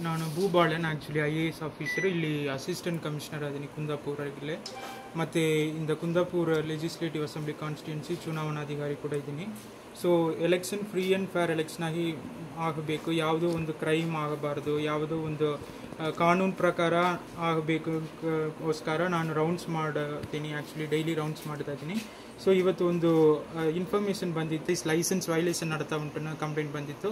ನಾನು Bhoobalan actually I A S officer ಇಲ್ಲಿ assistant commissioner ಅದೀನಿ ಕುಂದಾಪುರಲ್ಲೇ ಮತ್ತು ಇಂದ ಕುಂದಾಪುರ ಲೆಜಿಸ್ಲೇಟಿವ್ ಅಸೆಂಬ್ಲಿ ಕಾನ್ಸ್ಟಿಟ್ಯೂನ್ಸಿ ಚುನಾವಣಾಧಿಕಾರಿ ಕೂಡ ಇದ್ದೀನಿ so election free and fair election ಆಗಿ ಆಗಬೇಕು ಯಾವುದೋ ಒಂದು ಕ್ರೈಮ್ ಆಗಬಾರ್ದು ಯಾವುದೋ ಒಂದು ಆ, ಕಾನೂನು ಪ್ರಕಾರ ಆಗಬೇಕು ಗೋಸ್ಕರ ನಾನು ರೌಂಡ್ಸ್ ಮಾಡ್ತೀನಿ ಆ್ಯಕ್ಚುಲಿ ಡೈಲಿ ರೌಂಡ್ಸ್ ಮಾಡ್ತಾ ಇದ್ದೀನಿ ಸೊ ಇವತ್ತು ಒಂದು ಇನ್ಫಾರ್ಮೇಷನ್ ಬಂದಿತ್ತು ಲೈಸೆನ್ಸ್ ವೈಲೇಷನ್ ನಡ್ತಾ ಉಂಟು ಕಂಪ್ಲೇಂಟ್ ಬಂದಿತ್ತು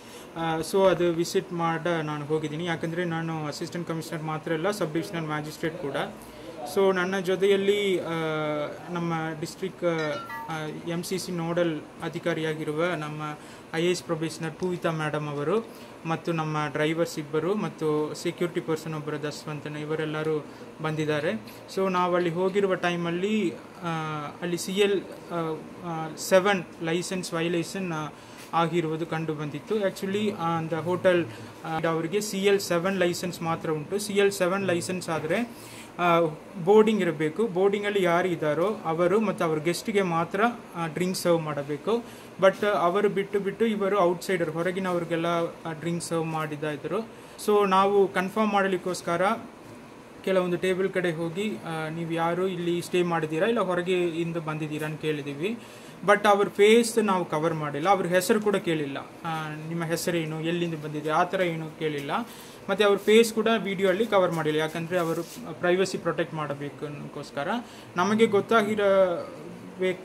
ಸೊ ಅದು ವಿಸಿಟ್ ಮಾಡ ನಾನು ಹೋಗಿದ್ದೀನಿ ಯಾಕಂದರೆ ನಾನು ಅಸಿಸ್ಟೆಂಟ್ ಕಮಿಷನರ್ ಮಾತ್ರ ಅಲ್ಲ ಸಬ್ ಡಿವಿಷನಲ್ ಮ್ಯಾಜಿಸ್ಟ್ರೇಟ್ ಕೂಡ ಸೊ ನನ್ನ ಜೊತೆಯಲ್ಲಿ ಆ, ನಮ್ಮ district M C C nodal ಅಧಿಕಾರಿಯಾಗಿರುವ ನಮ್ಮ I A S probationer Poovitha madam ಅವರು ಮತ್ತು ನಮ್ಮ ಡ್ರೈವರ್ಸ್ ಇಬ್ಬರು ಮತ್ತು ಸೆಕ್ಯೂರಿಟಿ ಪರ್ಸನ್ ಒಬ್ಬರು ದಸ್ವಂತನ ಇವರೆಲ್ಲರೂ ಬಂದಿದ್ದಾರೆ ಸೊ ನಾವು ಅಲ್ಲಿ ಹೋಗಿರುವ ಟೈಮಲ್ಲಿ ಆ, ಅಲ್ಲಿ C L seven license violation ಆಗಿರುವುದು ಕಂಡು ಬಂದಿತ್ತು ಆ್ಯಕ್ಚುಲಿ ದ ಹೋಟೆಲ್ ಅವರಿಗೆ ಸಿ ಎಲ್ ಸೆವೆನ್ ಲೈಸೆನ್ಸ್ ಮಾತ್ರ ಉಂಟು ಸಿ ಎಲ್ ಸೆವೆನ್ ಲೈಸೆನ್ಸ್ ಆದರೆ ಬೋರ್ಡಿಂಗ್ ಇರಬೇಕು ಬೋರ್ಡಿಂಗಲ್ಲಿ ಯಾರು ಇದ್ದಾರೋ ಅವರು ಮತ್ತು ಅವ್ರ ಗೆಸ್ಟ್ಗೆ ಮಾತ್ರ ಡ್ರಿಂಕ್ ಸರ್ವ್ ಮಾಡಬೇಕು ಬಟ್ ಅವರು ಬಿಟ್ಟು ಬಿಟ್ಟು ಇವರು ಔಟ್ಸೈಡರ್ ಹೊರಗಿನವ್ರಿಗೆಲ್ಲ ಡ್ರಿಂಕ್ ಸರ್ವ್ ಮಾಡಿದ ಇದ್ದರು ಸೊ ನಾವು ಕನ್ಫರ್ಮ್ ಮಾಡಲಿಕ್ಕೋಸ್ಕರ ಕೆಲವೊಂದು ಟೇಬಲ್ ಕಡೆ ಹೋಗಿ ಆ, ನೀವು ಯಾರು ಇಲ್ಲಿ ಸ್ಟೇ ಮಾಡಿದ್ದೀರಾ ಇಲ್ಲ ಹೊರಗೆ ಇಂದ ಬಂದಿದ್ದೀರಾ ಅಂತ ಕೇಳಿದ್ದೀವಿ ಬಟ್ ಅವ್ರ ಫೇಸ್ ನಾವು ಕವರ್ ಮಾಡಿಲ್ಲ ಅವ್ರ ಹೆಸರು ಕೂಡ ಕೇಳಿಲ್ಲ ಆ, ನಿಮ್ಮ ಹೆಸರೇನು ಎಲ್ಲಿಂದ ಬಂದಿದೆ ಆ ಥರ ಏನು ಕೇಳಿಲ್ಲ ಮತ್ತು ಅವ್ರ ಫೇಸ್ ಕೂಡ ವಿಡಿಯೋ ಅಲ್ಲಿ ಕವರ್ ಮಾಡಿಲ್ಲ ಯಾಕಂದರೆ ಅವರು ಪ್ರೈವಸಿ ಪ್ರೊಟೆಕ್ಟ್ ಮಾಡಬೇಕು ಅನ್ನೋಕ್ಕೋಸ್ಕರ ನಮಗೆ ಗೊತ್ತಾಗಿರೋ ಬೇಕು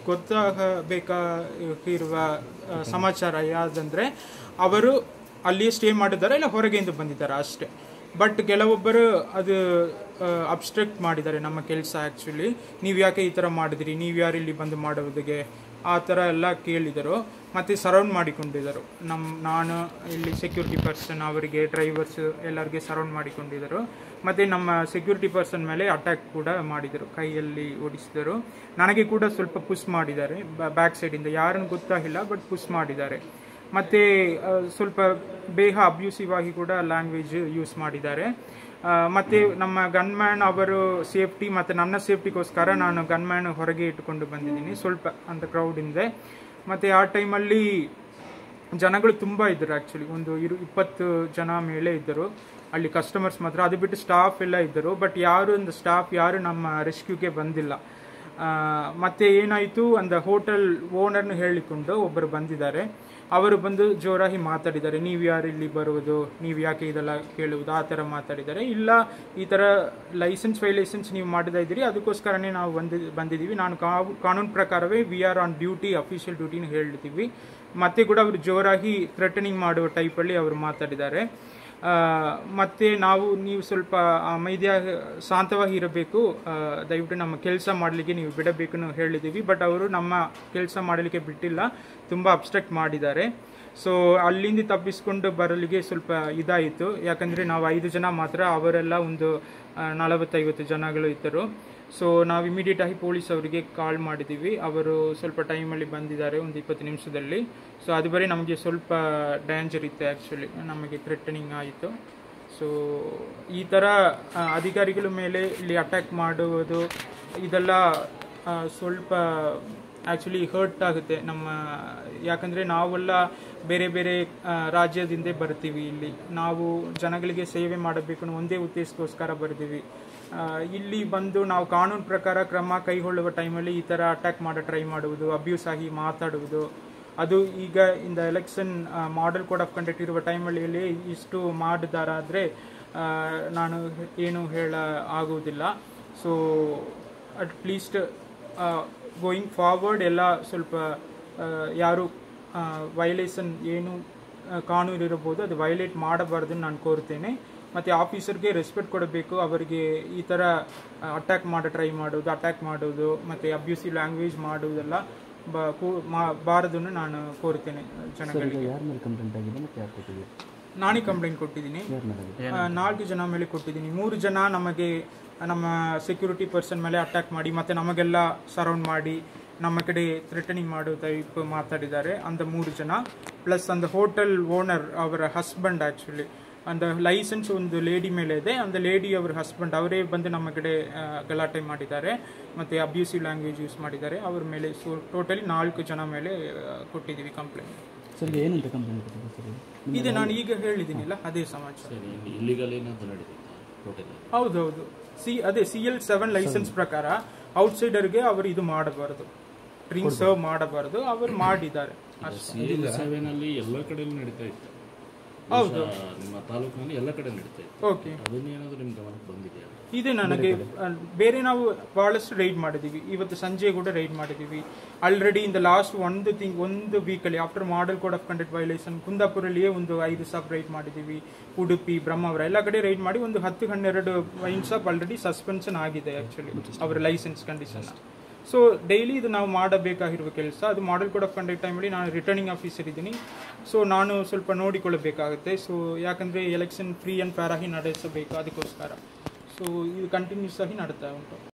ಗೊತ್ತಾಗಬೇಕಾಗಿರುವ ಆ, ಸಮಾಚಾರ ಯಾವುದಂದರೆ ಅವರು ಅಲ್ಲಿ ಸ್ಟೇ ಮಾಡಿದ್ದಾರೆ ಇಲ್ಲ ಹೊರಗೆಯಿಂದ ಬಂದಿದ್ದಾರೆ ಅಷ್ಟೇ ಬಟ್ ಕೆಲವೊಬ್ಬರು ಅದು ಅಬ್ಸ್ಟ್ರಕ್ಟ್ ಮಾಡಿದ್ದಾರೆ ನಮ್ಮ ಕೆಲಸ ಆ್ಯಕ್ಚುಲಿ ನೀವು ಯಾಕೆ ಈ ಥರ ಮಾಡಿದ್ರಿ ನೀವು ಯಾರು ಇಲ್ಲಿ ಬಂದು ಮಾಡುವುದಿಗೆ ಆ ಥರ ಎಲ್ಲ ಕೇಳಿದರು ಮತ್ತು ಸರೌಂಡ್ ಮಾಡಿಕೊಂಡಿದ್ದರು ನಮ್ಮ ನಾನು ಇಲ್ಲಿ ಸೆಕ್ಯೂರಿಟಿ ಪರ್ಸನ್ ಅವರಿಗೆ ಡ್ರೈವರ್ಸ್ ಎಲ್ಲರಿಗೆ ಸರೌಂಡ್ ಮಾಡಿಕೊಂಡಿದ್ದರು ಮತ್ತು ನಮ್ಮ ಸೆಕ್ಯೂರಿಟಿ ಪರ್ಸನ್ ಮೇಲೆ ಅಟ್ಯಾಕ್ ಕೂಡ ಮಾಡಿದರು ಕೈಯಲ್ಲಿ ಓಡಿಸಿದರು ನನಗೆ ಕೂಡ ಸ್ವಲ್ಪ ಪುಷ್ ಮಾಡಿದ್ದಾರೆ ಬ್ಯಾಕ್ ಸೈಡಿಂದ ಯಾರನ್ನು ಗೊತ್ತಾಗಿಲ್ಲ ಬಟ್ ಪುಷ್ ಮಾಡಿದ್ದಾರೆ ಮತ್ತು ಸ್ವಲ್ಪ ಬೇಗ ಅಬ್ಯೂಸಿವ್ ಆಗಿ ಕೂಡ ಲ್ಯಾಂಗ್ವೇಜ್ ಯೂಸ್ ಮಾಡಿದ್ದಾರೆ ಆ, ಮತ್ತೆ ನಮ್ಮ ಗನ್ಮ್ಯಾನ್ ಅವರು ಸೇಫ್ಟಿ ಮತ್ತು ನನ್ನ ಸೇಫ್ಟಿಗೋಸ್ಕರ ನಾನು ಗನ್ಮ್ಯಾನ್ ಹೊರಗೆ ಇಟ್ಟುಕೊಂಡು ಬಂದಿದ್ದೀನಿ ಸ್ವಲ್ಪ ಅಂತ ಕ್ರೌಡಿಂದೆ ಮತ್ತು ಆ ಟೈಮಲ್ಲಿ ಜನಗಳು ತುಂಬ ಇದ್ದರು ಆ್ಯಕ್ಚುಲಿ ಒಂದು ಇರು ಇಪ್ಪತ್ತು ಜನ ಮೇಲೆ ಇದ್ದರು ಅಲ್ಲಿ ಕಸ್ಟಮರ್ಸ್ ಮಾತ್ರ ಅದು ಬಿಟ್ಟು ಸ್ಟಾಫ್ ಎಲ್ಲ ಇದ್ದರು ಬಟ್ ಯಾರು ಒಂದು ಸ್ಟಾಫ್ ಯಾರು ನಮ್ಮ ರೆಸ್ಕ್ಯೂಗೆ ಬಂದಿಲ್ಲ ಆ, ಮತ್ತೆ ಏನಾಯಿತು ಅಂದ ಹೋಟೆಲ್ ಓನರ್ನು ಹೇಳಿಕೊಂಡು ಒಬ್ಬರು ಬಂದಿದ್ದಾರೆ ಅವರು ಬಂದು ಜೋರಾಗಿ ಮಾತಾಡಿದ್ದಾರೆ ನೀವು ಯಾರು ಇಲ್ಲಿ ಬರುವುದು ನೀವು ಯಾಕೆ ಇದೆಲ್ಲ ಕೇಳುವುದು ಆ ಥರ ಮಾತಾಡಿದ್ದಾರೆ ಇಲ್ಲ ಈ ಥರ ಲೈಸೆನ್ಸ್ ವೈಲೈಸೆನ್ಸ್ ನೀವು ಮಾಡಿದ ಇದ್ದೀರಿ ಅದಕ್ಕೋಸ್ಕರನೇ ನಾವು ಬಂದಿ ಬಂದಿದ್ದೀವಿ ನಾನು ಕಾವು- ಕಾನೂನು ಪ್ರಕಾರವೇ we are on duty official ಡ್ಯೂಟಿನ ಹೇಳ್ತೀವಿ ಮತ್ತೆ ಕೂಡ ಅವರು ಜೋರಾಗಿ ಥ್ರೆಟನಿಂಗ್ ಮಾಡುವ ಟೈಪಲ್ಲಿ ಅವರು ಮಾತಾಡಿದ್ದಾರೆ ಆ, ಮತ್ತೆ ನಾವು ನೀವು ಸ್ವಲ್ಪ ಮೈದ್ಯ ಶಾಂತವಾಗಿ ಇರಬೇಕು ಆ, ದಯವಿಟ್ಟು ನಮ್ಮ ಕೆಲಸ ಮಾಡಲಿಕ್ಕೆ ನೀವು ಬಿಡಬೇಕು ಅಂತ ಹೇಳಿದ್ದೀವಿ ಬಟ್ ಅವರು ನಮ್ಮ ಕೆಲಸ ಮಾಡಲಿಕ್ಕೆ ಬಿಟ್ಟಿಲ್ಲ ತುಂಬ ಅಬ್ಸ್ಟ್ರಕ್ಟ್ ಮಾಡಿದ್ದಾರೆ ಸೊ ಅಲ್ಲಿಂದ ತಪ್ಪಿಸ್ಕೊಂಡು ಬರಲಿಕ್ಕೆ ಸ್ವಲ್ಪ ಇದಾಯಿತು ಯಾಕಂದರೆ ನಾವು ಐದು ಜನ ಮಾತ್ರ ಅವರೆಲ್ಲ ಒಂದು ಆ, ನಲವತ್ತೈವತ್ತು ಜನಗಳು ಇದ್ದರು ಸೊ ನಾವು ಇಮಿಡಿಯೇಟ್ ಆಗಿ ಪೊಲೀಸ್ ಅವರಿಗೆ ಕಾಲ್ ಮಾಡಿದ್ದೀವಿ ಅವರು ಸ್ವಲ್ಪ ಟೈಮಲ್ಲಿ ಬಂದಿದ್ದಾರೆ ಒಂದು ಇಪ್ಪತ್ತು ನಿಮಿಷದಲ್ಲಿ ಸೊ ಅದು ಬರೀ ನಮಗೆ ಸ್ವಲ್ಪ ಡೇಂಜರ್ ಇತ್ತು ಆ್ಯಕ್ಚುಲಿ ನಮಗೆ ಥ್ರೆಟನಿಂಗ್ ಆಯಿತು ಸೊ ಈ ಥರ ಆ, ಅಧಿಕಾರಿಗಳ ಮೇಲೆ ಇಲ್ಲಿ ಅಟ್ಯಾಕ್ ಮಾಡುವುದು ಇದೆಲ್ಲ ಆ, ಸ್ವಲ್ಪ ಆ್ಯಕ್ಚುಲಿ ಹರ್ಟ್ ಆಗುತ್ತೆ ನಮ್ಮ ಯಾಕಂದರೆ ನಾವೆಲ್ಲ ಬೇರೆ ಬೇರೆ ಆ, ರಾಜ್ಯದಿಂದ ಬರ್ತೀವಿ ಇಲ್ಲಿ ನಾವು ಜನಗಳಿಗೆ ಸೇವೆ ಮಾಡಬೇಕು ಅನ್ನೋ ಒಂದೇ ಉದ್ದೇಶಕ್ಕೋಸ್ಕರ ಬರ್ತೀವಿ ಆ, ಇಲ್ಲಿ ಬಂದು ನಾವು ಕಾನೂನು ಪ್ರಕಾರ ಕ್ರಮ ಕೈಗೊಳ್ಳುವ ಟೈಮಲ್ಲಿ ಈ ಥರ ಅಟ್ಯಾಕ್ ಮಾಡೋ ಟ್ರೈ ಮಾಡುವುದು ಅಬ್ಯೂಸ್ ಆಗಿ ಮಾತಾಡುವುದು ಅದು ಈಗ ಇಂದ election model code of conduct ಇರುವ ಟೈಮಲ್ಲಿ ಇಲ್ಲಿ ಇಷ್ಟು ಮಾಡಿದಾರಾದರೆ ನಾನು ಏನು ಹೇಳ ಆಗುವುದಿಲ್ಲ so at least going forward ಎಲ್ಲ ಸ್ವಲ್ಪ ಆ, ಯಾರು ವೈಲೇಷನ್ ಏನು ಆ, ಕಾನೂನು ಇರಬಹುದು ಅದು ವೈಲೇಟ್ ಮಾಡಬಾರ್ದು ನಾನು ಕೋರ್ತೇನೆ ಮತ್ತು ಆಫೀಸರ್ಗೆ ರೆಸ್ಪೆಕ್ಟ್ ಕೊಡಬೇಕು ಅವರಿಗೆ ಈ ಥರ ಅಟ್ಯಾಕ್ ಮಾಡೋ ಟ್ರೈ ಮಾಡೋದು ಅಟ್ಯಾಕ್ ಮಾಡೋದು ಮತ್ತು ಅಬ್ಯೂಸಿವ್ ಲ್ಯಾಂಗ್ವೇಜ್ ಮಾಡುವುದೆಲ್ಲ ಬ ಕೂ- ಮಾ- ಬಾರದನ್ನು ನಾನು ಕೋರ್ತೇನೆ ಜನಗಳಿಗೆ ಯಾರ ಮೇಲೆ ಕಂಪ್ಲೇಂಟ್ ಆಗಿದೆ ಮತ್ತೆ ಯಾರು ಕೊಟ್ಟಿದ್ದೀರಿ ನಾನೇ ಕಂಪ್ಲೇಂಟ್ ಕೊಟ್ಟಿದ್ದೀನಿ ಯಾರ ಮೇಲೆ ಆಗಿದೆ ಆ, ನಾಲ್ಕು ಜನ ಮೇಲೆ ಕೊಟ್ಟಿದ್ದೀನಿ ಮೂರು ಜನ ನಮಗೆ ನಮ್ಮ ಸೆಕ್ಯೂರಿಟಿ ಪರ್ಸನ್ ಮೇಲೆ ಅಟ್ಯಾಕ್ ಮಾಡಿ ಮತ್ತೆ ನಮಗೆಲ್ಲ ಸರೌಂಡ್ ಮಾಡಿ ನಮ್ಮ ಕಡೆ ಥ್ರೆಟನಿಂಗ್ ಮಾಡೋ ಟೈಪ್ ಮಾತಾಡಿದ್ದಾರೆ ಅಂದ ಮೂರು ಜನ ಪ್ಲಸ್ ಅಂದ ಹೋಟೆಲ್ ಓನರ್ ಅವರ ಹಸ್ಬೆಂಡ್ ಆ್ಯಕ್ಚುಲಿ ಅಂದ ಲೈಸೆನ್ಸ್ ಒಂದು ಲೇಡಿ ಮೇಲೆ ಇದೆ ಅಂದ ಲೇಡಿ ಅವರ ಹಸ್ಬೆಂಡ್ ಅವರೇ ಬಂದು ನಮ್ಮ ಕಡೆ ಆ, ಗಲಾಟೆ ಮಾಡಿದ್ದಾರೆ ಮತ್ತು ಅಬ್ಯೂಸಿವ್ ಲ್ಯಾಂಗ್ವೇಜ್ ಯೂಸ್ ಮಾಡಿದ್ದಾರೆ ಅವ್ರ ಮೇಲೆ ಸೊ ಟೋಟಲಿ ನಾಲ್ಕು ಜನ ಮೇಲೆ ಆ, ಕೊಟ್ಟಿದ್ದೀವಿ ಕಂಪ್ಲೇಂಟ್ ಸರ್ ಈಗ ಏನಂತ ಕಂಪ್ಲೇಂಟ್ ಕೊಟ್ಟಿದೆ ಸರ್ ಇದು? ಇದೆ ನಾನು ಈಗ ಹೇಳಿದ್ದೀನಿಲ್ಲ ಅದೇ ಸಮಾಚಾರ ಸರಿ ಇಲ್ಲಿ ಇಲ್ಲಿಗಲ್ ಏನಾದರೂ ನಡೀತಿತ್ತು ಟೋಟಲ್ ಹೌದೌದು ಸಿ ಅದೇ ಸಿ ಎಲ್ ಸೆವೆನ್ ಲೈಸೆನ್ಸ್ ಪ್ರಕಾರ ಔಟ್ಸೈಡರ್ಗೆ ಅವರು ಇದು ಮಾಡಬಾರದು ಡ್ರಿಂಕ್ ಸರ್ವ್ ಮಾಡಬಾರದು ಅವರು ಮಾಡಿದ್ದಾರೆ ಅಷ್ಟೇ. ಸಿ ಎಲ್ ಸೆವೆನ್ ಅಲ್ಲಿ ಎಲ್ಲ ಕಡೆಯಲ್ಲೂ ನಡೀತಾ ಇತ್ತು ಹೌದು. ಬಹುಶಃ ನಿಮ್ಮ ತಾಲೂಕಿನಲ್ಲಿ ಎಲ್ಲ ಕಡೆ ನಡೀತಾ ಇತ್ತು ಓಕೆ ಅದನ್ನೇನಾದರೂ ನಿಮ್ಮ ಗಮನಕ್ಕೆ ಬಂದಿದೆಯಾ ಇದೆ ನನಗೆ ಆ, ಬೇರೆ ನಾವು ಬಹಳಷ್ಟು ರೈಡ್ ಮಾಡಿದ್ದೀವಿ ಇವತ್ತು ಸಂಜೆ ಕೂಡ ರೈಡ್ ಮಾಡಿದ್ದೀವಿ ಆಲ್ರೆಡಿ ಇನ್ ದ ಲಾಸ್ಟ್ ಒಂದು ತಿಂಗ್ ಒಂದು ವೀಕಲ್ಲಿ after model code of conduct violation ಕುಂದಾಪುರಲ್ಲಿಯೇ ಒಂದು ಐದು ಸಾಪ್ ರೈಡ್ ಮಾಡಿದ್ದೀವಿ ಉಡುಪಿ ಬ್ರಹ್ಮಾವರ ಎಲ್ಲ ಕಡೆ ರೈಡ್ ಮಾಡಿ ಒಂದು ಹತ್ತು ಹನ್ನೆರಡು ವೈನ್ ಶಾಪ್ ಆಲ್ರೆಡಿ ಸಸ್ಪೆನ್ಷನ್ ಆಗಿದೆ ಆ್ಯಕ್ಚುಲಿ ಅವರ ಲೈಸೆನ್ಸ್ ಕಂಡೀಷನ್ ಸೊ ಡೈಲಿ ಇದು ನಾವು ಮಾಡಬೇಕಾಗಿರುವ ಕೆಲಸ ಅದು ಮಾಡೆಲ್ ಕೋಡ್ ಆಫ್ ಕಂಡಕ್ಟ್ ಟೈಮಲ್ಲಿ ನಾನು ರಿಟರ್ನಿಂಗ್ ಆಫೀಸರ್ ಇದ್ದೀನಿ ಸೊ ನಾನು ಸ್ವಲ್ಪ ನೋಡಿಕೊಳ್ಳಬೇಕಾಗುತ್ತೆ ಸೊ ಯಾಕಂದರೆ ಎಲೆಕ್ಷನ್ ಫ್ರೀ ಆ್ಯಂಡ್ ಫೇರ್ ಆಗಿ ನಡೆಸಬೇಕು ಅದಕ್ಕೋಸ್ಕರ ಸೊ ಇದು ಕಂಟಿನ್ಯೂಸ್ ಆಗಿ ನಡ್ತಾ ಉಂಟು